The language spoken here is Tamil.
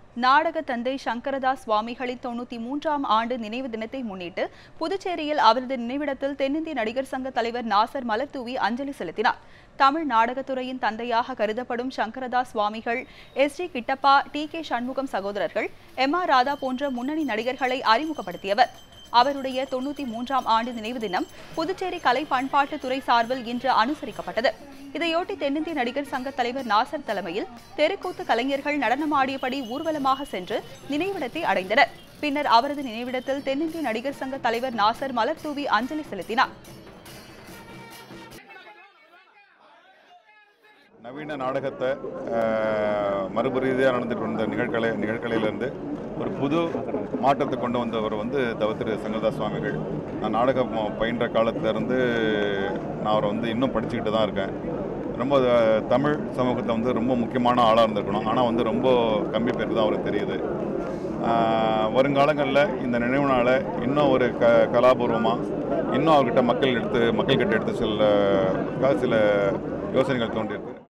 நாடக தந்தை சங்கரதாஸ் சுவாமிகளின் தொண்ணூத்தி மூன்றாம் ஆண்டு நினைவு தினத்தை முன்னிட்டு புதுச்சேரியில் அவரது நினைவிடத்தில் தென்னிந்திய நடிகர் சங்க தலைவர் நாசர் மலர்தூவி அஞ்சலி செலுத்தினார் தமிழ் நாடகத்துறையின் தந்தையாக கருதப்படும் சங்கரதாஸ் சுவாமிகள் S G Kittappa T K Shanmugam சகோதரர்கள் எம் ஆர் ராதா போன்ற முன்னணி நடிகர்களை அறிமுகப்படுத்தியவர் அவருடைய தொண்ணூத்தி மூன்றாம் ஆண்டு நினைவு தினம் புதுச்சேரி கலை பண்பாட்டுத் துறை சார்பில் இன்று அனுசரிக்கப்பட்டது இதையொட்டி தென்னிந்திய நடிகர் சங்க தலைவர் நாசர் தலைமையில் தெருக்கூத்து கலைஞர்கள் நடனமாடியபடி ஊர்வலமாக சென்று நினைவிடத்தை அடைந்தனர் பின்னர் அவரது நினைவிடத்தில் தென்னிந்திய நடிகர் சங்க தலைவர் நாசர் மலர் தூவி அஞ்சலி செலுத்தினார் நவீன நாடகத்தை அஹ், மரபு ரீதியாக நடந்துட்டு வந்த நிகழ்கலை நிகழ்கலையிலேருந்து ஒரு புது மாற்றத்தை கொண்டு வந்தவர் வந்து தவ திரு சங்கரதாஸ் சுவாமிகள் நான் நாடகம் பயின்ற காலத்திலேருந்து நான் அவரை வந்து இன்னும் படிச்சுக்கிட்டு தான் இருக்கேன் ரொம்ப அஹ், தமிழ் சமூகத்தை வந்து ரொம்ப முக்கியமான ஆளாக இருந்திருக்கணும் ஆனால் வந்து ரொம்ப கம்மி பேருக்கு தான் அவருக்கு தெரியுது ஆஹ், வருங்காலங்களில் இந்த நினைவு நாளை இன்னும் ஒரு க கலாபூர்வமாக இன்னும் அவர்கிட்ட மக்கள் எடுத்து மக்கள்கிட்ட எடுத்து செல்ல சில யோசனைகள் தோன்றியிருக்கு